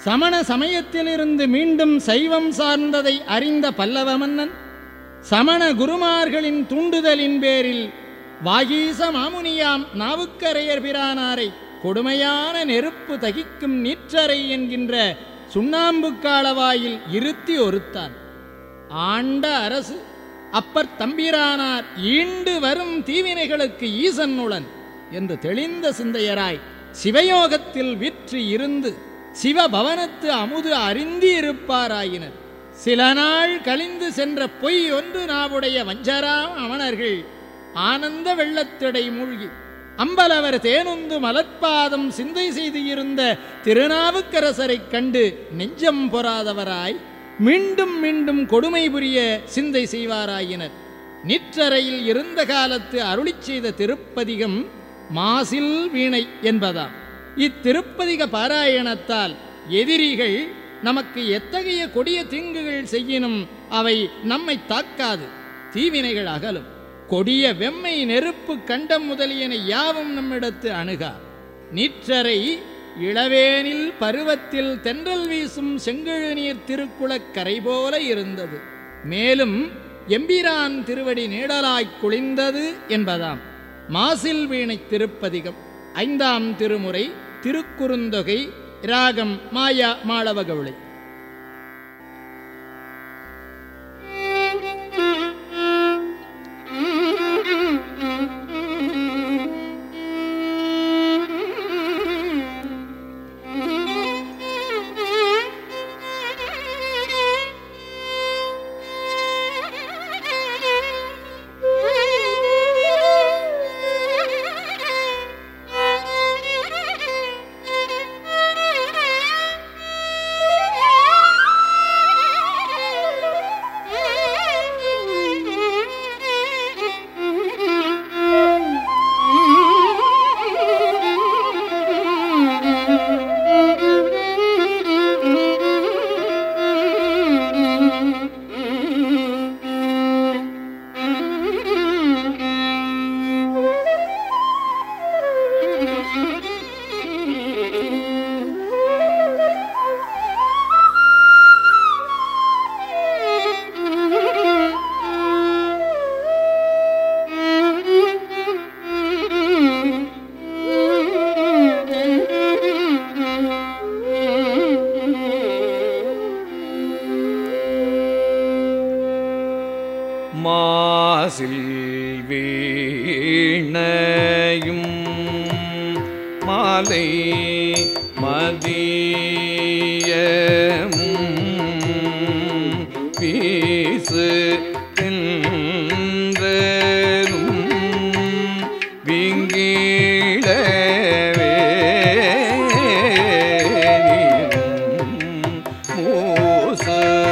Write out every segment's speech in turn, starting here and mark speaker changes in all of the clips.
Speaker 1: சமண சமயத்திலிருந்து மீண்டும் சைவம் சார்ந்ததை அறிந்த பல்லவ மன்னன் சமண குருமார்களின் தூண்டுதலின் பேரில் வாகீச மாமுனியாம் நாவுக்கரையர் பிரானாரை கொடுமையான நெருப்பு தகிக்கும் நீற்றரை என்கின்ற சுண்ணாம்புக்காளவாயில் இருத்தி ஒருத்தான் ஆண்ட அரசு அப்பர் தம்பிரானார் ஈண்டு வரும் தீவினைகளுக்கு ஈசன்னுடன் என்று தெளிந்த சிந்தையராய் சிவயோகத்தில் விற்று இருந்து சிவபவனத்து அமுது அறிந்து இருப்பாராயினர் சில நாள் கழிந்து சென்ற பொய் ஒன்று நாவுடைய வஞ்சராம் அமணர்கள் ஆனந்த வெள்ளத்திடை மூழ்கி அம்பலவர் தேனுந்து மலர்பாதம் சிந்தை செய்து இருந்த திருநாவுக்கரசரைக் கண்டு நெஞ்சம் பொறாதவராய் மீண்டும் மீண்டும் கொடுமை புரிய சிந்தை செய்வாராயினர் நிற்றரையில் இருந்த காலத்து அருளிச் செய்த திருப்பதிகம் மாசில் வீணை என்பதாம் இத்திருப்பதிக பாராயணத்தால் எதிரிகள் நமக்கு எத்தகைய கொடிய தீங்குகள் செய்யினும் அவை நம்மை தாக்காது தீவினைகள் அகலும் கொடிய வெம்மை நெருப்பு கண்டம் முதலியன யாவும் நம்மிடத்து அணுகா நீற்றரை இளவேனில் பருவத்தில் தென்றல் வீசும் செங்கழு நீர் திருக்குளக் கரை போல இருந்தது மேலும் எம்பிரான் திருவடி நீடலாய்க் குளிர்ந்தது என்பதாம் மாசில் வீணை திருப்பதிகம் ஐந்தாம் திருமுறை திருக்குறுந்தொகை ராகம் மாயா மாளவகவுளை
Speaker 2: மாசில் வீணையும் மாலை மதியமும் பீசு தென்றலும் விங்கிழவே மூச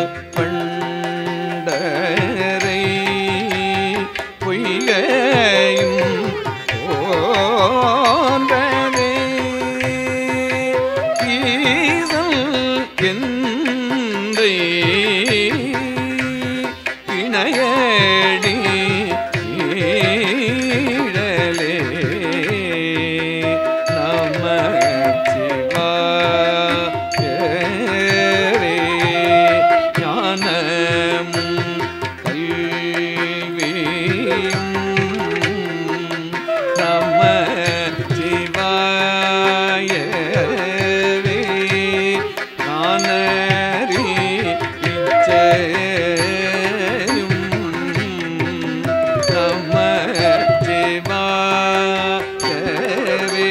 Speaker 2: பண்டரை பொய்கையும் போன்றவே ஈசல் எந்தை இணையடி ஈழலே நம சிவாயரே ஞானமும் கல்வியும் நம சிவாயரே ஞானரி இச்சையும் நம சிவாயரே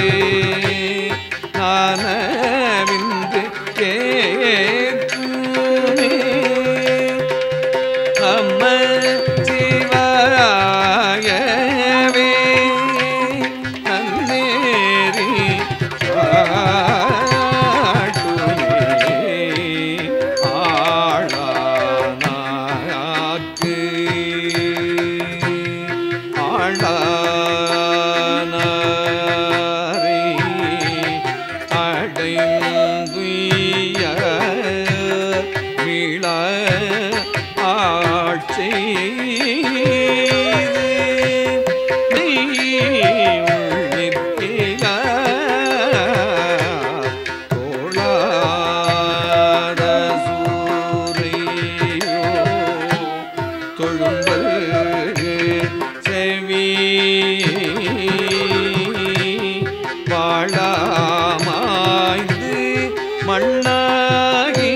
Speaker 2: ஞானவிந்து கேட்குமே நம்ம சிவாயவே நன்னேரி ஆட்டுமே ஆளானாக்கு ஆளானாரை அடைந்துய மீள ஆட்சி தோழானே மாய்ந்து மண்ணாகி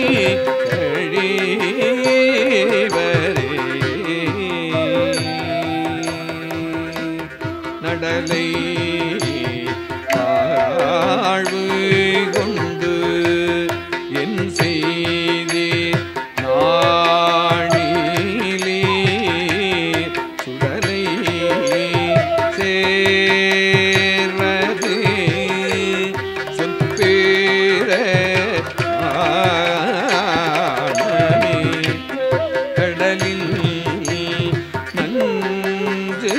Speaker 2: கழிவரே நடலை தாழ்வு கொண்டு என் செய்தி நாணிலே சுடலை சேர்வது செப்பேர ஆனமே கடலில் நஞ்சு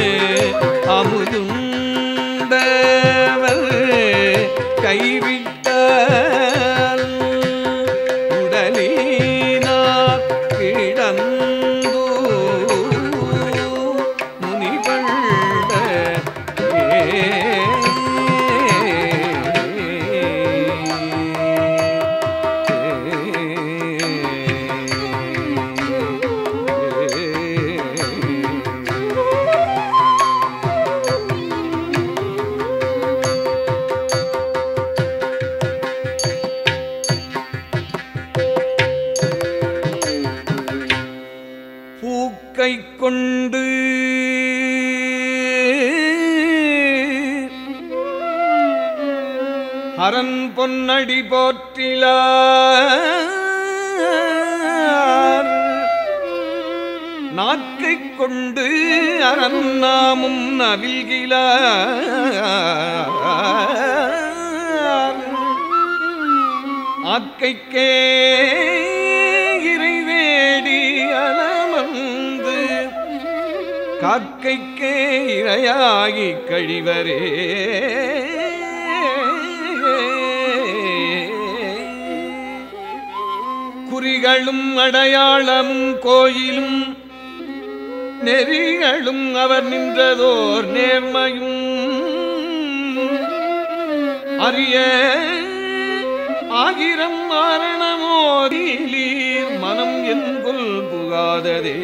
Speaker 2: அமுதுண்டவர் கைவிட்டால் உடலினார் கிடந்து முனிகண்ட பூக்கை கொண்டு அரண் பொன்னடி போற்றிலார் நாக்கை கொண்டு அரண் நாமும் நவில்கிலார் ஆக்கைக்கே இறைவேடி அலமந்து காக்கைக்கே இரையாகி கழிவரே குறிகளும் அடையாளமும் கோயிலும் நெறிகளும் அவர் நின்றதோர் நேர்மையும் அரிய ஆகிரம் மாரணமோதிலீர் மனம் என்குல் புகாததே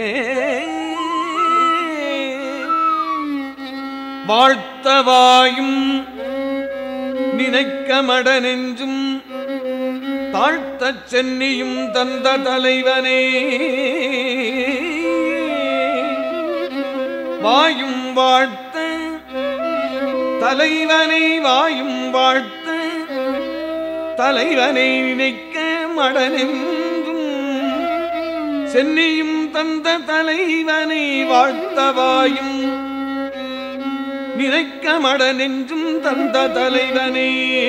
Speaker 2: வாழ்த்தவாயும் நினைக்க மட நெஞ்சும் தாழ்த்தச் சென்னியும் தந்த தலைவனே வாயும் வாழ்த்த தலைவனை வாயும் வாழ்த்த தலைவனை நினைக்க மடனென்றும் சென்னியும் தந்த தலைவனை வாழ்த்தவாயும் நினைக்க மடனென்றும் தந்த தலைவனே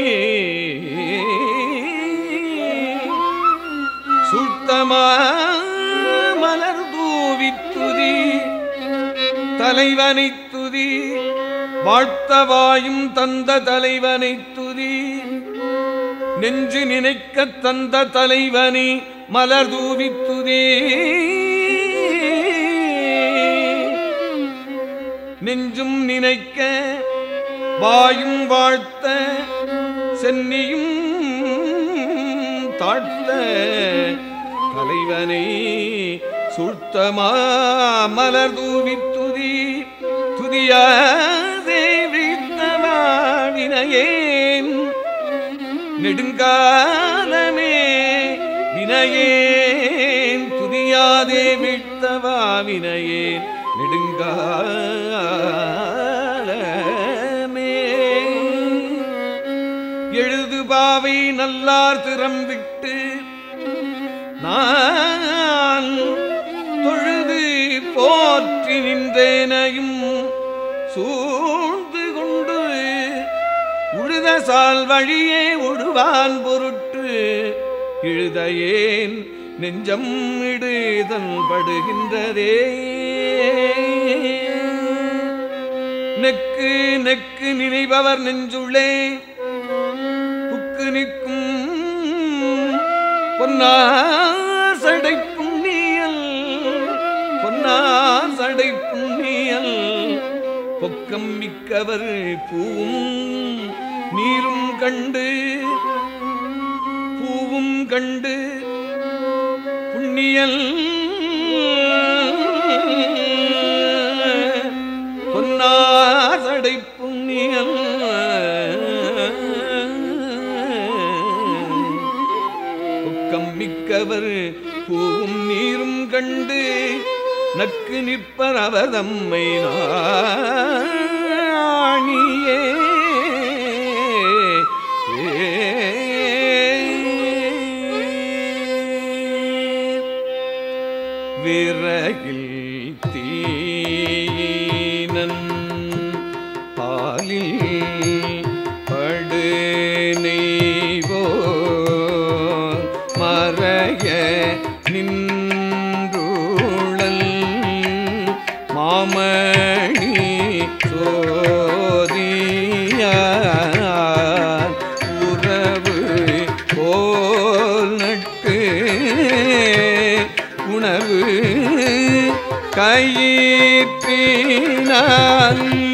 Speaker 2: சுத்தமா மலர் தூவித்துதி தலைவனை துதி வாழ்த்தவாயும் தந்த தலைவனை துதி நெஞ்சு நினைக்க தந்த தலைவனை மலர் தூவித்துதே நெஞ்சும் நினைக்க வாயும் வாழ்த்த சென்னியும் தாழ்த்த தலைவனை சுழ்த்தமா மலர் தூவித்துதி துதியாதே வித்தமாவினையேன் நெடுங்காலமே வினையேன் துதியாதே விட்டவா வினையேன் நெடுங்காலமே எழுது பாவை நல்லார் திறம் விட்டு நான் தொழுது போற்றி நின்றேனையும் சூழ்ந்து கொண்டு உழுதசால் வழியே உழுவான் பொருட்டு இழுதையேன் நெஞ்சம் இடுதல் படுகின்றதே நெக்கு நெக்கு நினைபவர் நெஞ்சுள்ளே புக்கு நிற்கும் பொன்னார் சடை புண்ணியல் பொன்னார் சடை புண்ணியல் பொக்கம் மிக்கவர் பூவும் நீரும் கண்டு பூவும் கண்டு புண்ணியல் பொன்னார் சடை புண்ணியல் நக்கவர் பூவும் நீரும் கண்டு நக்கு நிற்பர் அவர் தம்மை நாணியே விறகில் தீனன் பாலில் படு நெய்வோ மறைய நின்றூழல் மாமணி சோதியார் உறவு போல் நட்டு உணவு கயிற்றினான்